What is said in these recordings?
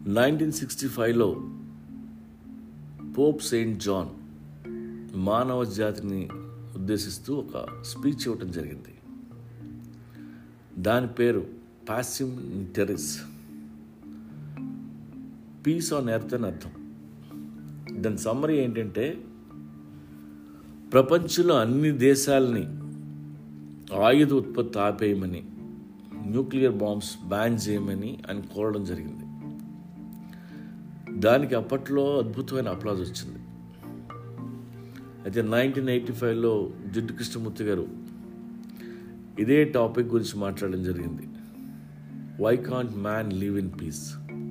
nineteen sixty ఫైవ్లో pope saint John మానవ జాతిని ఉద్దేశిస్తూ ఒక స్పీచ్ ఇవ్వటం జరిగింది దాని పేరు పాసిమ్ టెరిస్ పీస్ ఆన్ ఎర్త్ అని అర్థం దాని సమ్మరీ ఏంటంటే ప్రపంచంలో అన్ని దేశాలని ఆయుధ ఉత్పత్తి ఆపేయమని న్యూక్లియర్ బాంబ్స్ బ్యాన్ చేయమని అని కోరడం జరిగింది దానికి అప్పట్లో అద్భుతమైన అప్లాజ్ వచ్చింది అయితే నైన్టీన్ ఎయిటీ ఫైవ్లో జిడ్డు కృష్ణమూర్తి గారు ఇదే టాపిక్ గురించి మాట్లాడడం జరిగింది why can't man live in peace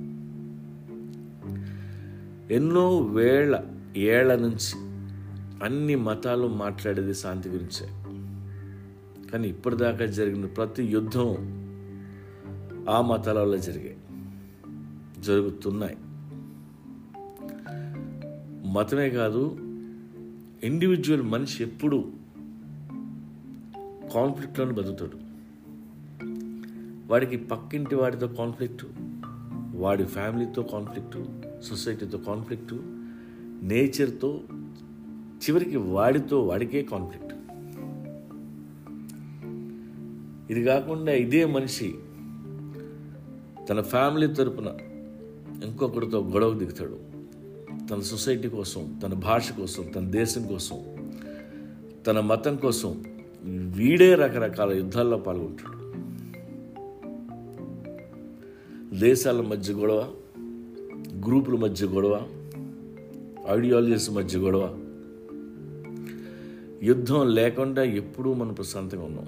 ఎన్నో వేళ ఏళ్ల నుంచి అన్ని మతాలు మాట్లాడేది శాంతి గురించే కానీ ఇప్పటిదాకా జరిగిన ప్రతి యుద్ధం ఆ మతాల వల్ల జరిగాయి జరుగుతున్నాయి మతమే కాదు ఇండివిజువల్ మనిషి ఎప్పుడు కాన్ఫ్లిక్ట్లోనే బతుకుతాడు వాడికి పక్కింటి వాడితో కాన్ఫ్లిక్ట్ వాడి ఫ్యామిలీతో కాన్ఫ్లిక్ట్ సొసైటీతో కాన్ఫ్లిక్ట్ నేచర్తో చివరికి వాడితో వాడికే కాన్ఫ్లిక్ట్ ఇది కాకుండా ఇదే మనిషి తన ఫ్యామిలీ తరపున ఇంకొకరితో గొడవ దిగుతాడు తన సొసైటీ కోసం తన భాష కోసం తన దేశం కోసం తన మతం కోసం వీడే రకరకాల యుద్ధాల్లో పాల్గొంటాడు దేశాల మధ్య గొడవ గ్రూపుల మధ్య గొడవ ఐడియాలజీస్ మధ్య గొడవ యుద్ధం లేకుండా ఎప్పుడూ మనం ప్రశాంతంగా ఉన్నాం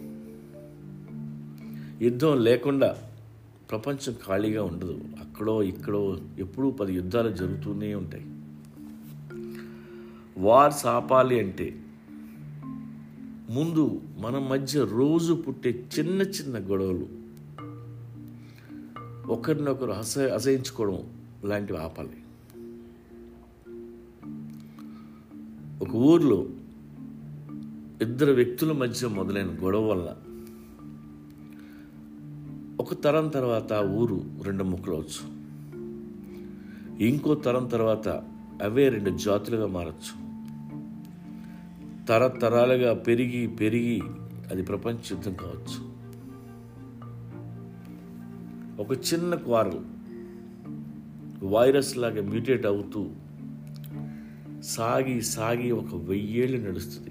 యుద్ధం లేకుండా ప్రపంచం ఖాళీగా ఉండదు అక్కడో ఇక్కడో ఎప్పుడూ పది యుద్ధాలు జరుగుతూనే ఉంటాయి వార్స్ ఆపాలి అంటే ముందు మన మధ్య రోజు పుట్టే చిన్న చిన్న గొడవలు ఒకరినొకరు అస అసహించుకోవడం లాంటివి ఆపాలి ఒక ఊర్లో ఇద్దరు వ్యక్తుల మధ్య మొదలైన గొడవ వల్ల ఒక తరం తర్వాత ఆ ఊరు రెండు ముక్కలవచ్చు ఇంకో తరం తర్వాత అవే రెండు జాతులుగా మారచ్చు తరతరాలుగా పెరిగి పెరిగి అది ప్రపంచ యుద్ధం కావచ్చు ఒక చిన్న క్వారల్ వైరస్ లాగా మ్యూటేట్ అవుతూ సాగి సాగి ఒక వెయ్యేళ్ళు నడుస్తుంది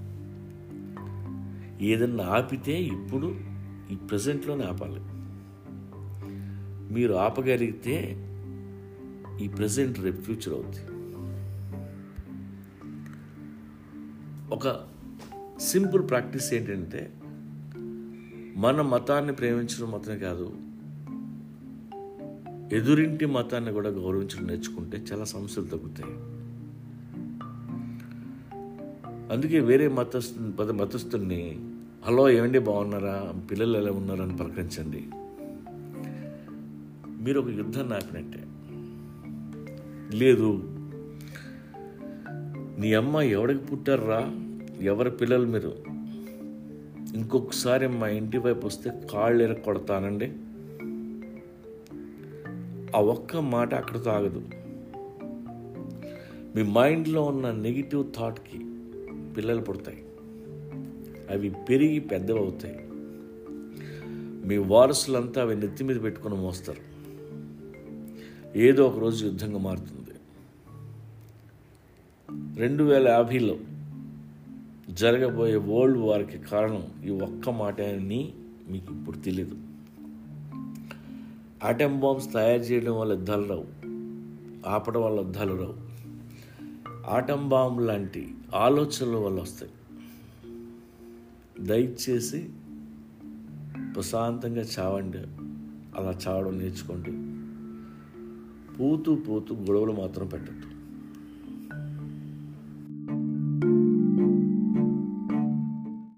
ఏదన్నా ఆపితే ఇప్పుడు ఈ ప్రజెంట్లోనే ఆపాలి మీరు ఆపగలిగితే ఈ ప్రజెంట్ రేపు ఫ్యూచర్ అవుతుంది ఒక సింపుల్ ప్రాక్టీస్ ఏంటంటే మన మతాన్ని ప్రేమించడం మాత్రమే కాదు ఎదురింటి మతాన్ని కూడా గౌరవించడం నేర్చుకుంటే చాలా సమస్యలు తగ్గుతాయి అందుకే వేరే మతస్థు పద మతస్థుల్ని హలో ఏమండి బాగున్నారా పిల్లలు ఎలా ఉన్నారా అని పలకరించండి మీరు ఒక యుద్ధాన్ని ఆపినట్టే లేదు నీ అమ్మ ఎవడికి పుట్టారా ఎవరి పిల్లలు మీరు ఇంకొకసారి మా ఇంటి వైపు వస్తే కాళ్ళు ఎర కొడతానండి ఆ ఒక్క మాట అక్కడ తాగదు మీ మైండ్లో ఉన్న నెగిటివ్ థాట్కి పిల్లలు పుడతాయి అవి పెరిగి పెద్దవవుతాయి మీ వారసులంతా అవి నెత్తి మీద పెట్టుకుని మోస్తారు ఏదో ఒక రోజు యుద్ధంగా మారుతుంది రెండు వేల యాభైలో జరగబోయే వరల్డ్ వార్కి కారణం ఈ ఒక్క మాట అని మీకు ఇప్పుడు తెలియదు ఆటం బాంబ్స్ తయారు చేయడం వల్ల యుద్ధాలు రావు ఆపడం వల్ల యుద్ధాలు రావు ఆటం బాంబ్ లాంటి ఆలోచనల వల్ల వస్తాయి దయచేసి ప్రశాంతంగా చావండి అలా చావడం నేర్చుకోండి పూతూ పూతూ గొడవలు మాత్రం పెట్టద్దు